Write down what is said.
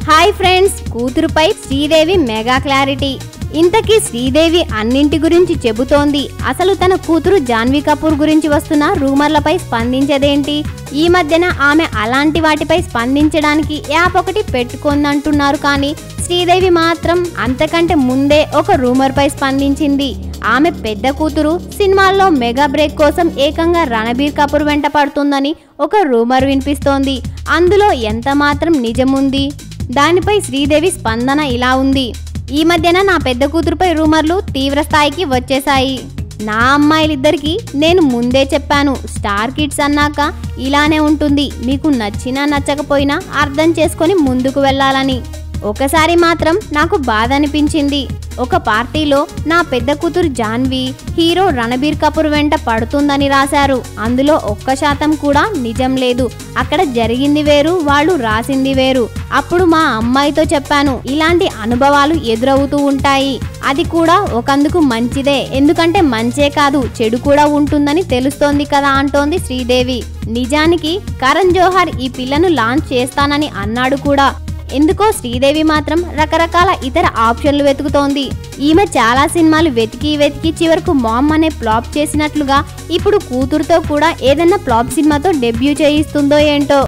hi friends కూతురుపై Sridevi mega clarity ఇంతకీ శ్రీదేవి అన్నింటి గురించి చెబుతోంది అసలు తన కూతురు జాన్వీ కపూర్ గురించి వస్తున్న రూమర్లపై స్పందించదేంటి ఈ మధ్యన ఆమె అలాంటి వాటిపై స్పందించడానికి యాప్ ఒకటి పెట్టుకుందంటున్నారు కానీ శ్రీదేవి మాత్రం అంతకంటే ముందే ఒక రూమర్పై స్పందించింది ఆమె పెద్ద కూతురు సినిమాల్లో మెగా బ్రేక్ కోసం ఏకంగా రణబీర్ కపూర్ వెంట పడుతుందని ఒక రూమర్ వినిపిస్తోంది అందులో ఎంత మాత్రం నిజముంది దానిపై శ్రీదేవి స్పందన ఇలా ఉంది ఈ మధ్యన నా పెద్ద కూతురుపై రూమర్లు తీవ్ర స్థాయికి వచ్చేశాయి నా అమ్మాయిలిద్దరికి నేను ముందే చెప్పాను స్టార్ కిడ్స్ అన్నాక ఇలానే ఉంటుంది మీకు నచ్చినా నచ్చకపోయినా అర్థం చేసుకొని ముందుకు వెళ్ళాలని ఒకసారి మాత్రం నాకు బాధ అనిపించింది ఒక పార్టీలో నా పెద్ద కూతురు జాన్వి హీరో రణబీర్ కపూర్ వెంట పడుతుందని రాశారు అందులో ఒక్క శాతం కూడా నిజం లేదు అక్కడ జరిగింది వేరు వాళ్ళు రాసింది వేరు అప్పుడు మా అమ్మాయితో చెప్పాను ఇలాంటి అనుభవాలు ఎదురవుతూ ఉంటాయి అది కూడా ఒకందుకు మంచిదే ఎందుకంటే మంచే కాదు చెడు కూడా ఉంటుందని తెలుస్తోంది కదా అంటోంది శ్రీదేవి నిజానికి కరణ్ జోహార్ ఈ పిల్లను లాంచ్ చేస్తానని అన్నాడు కూడా ఎందుకో శ్రీదేవి మాత్రం రకరకాల ఇతర ఆప్షన్లు వెతుకుతోంది ఈమె చాలా సినిమాలు వెతికి వెతికి చివరకు మామ్ అనే ఫ్లాప్ చేసినట్లుగా ఇప్పుడు కూతురుతో కూడా ఏదన్నా ఫ్లాప్ సినిమాతో డెబ్యూ చేయిస్తుందో ఏంటో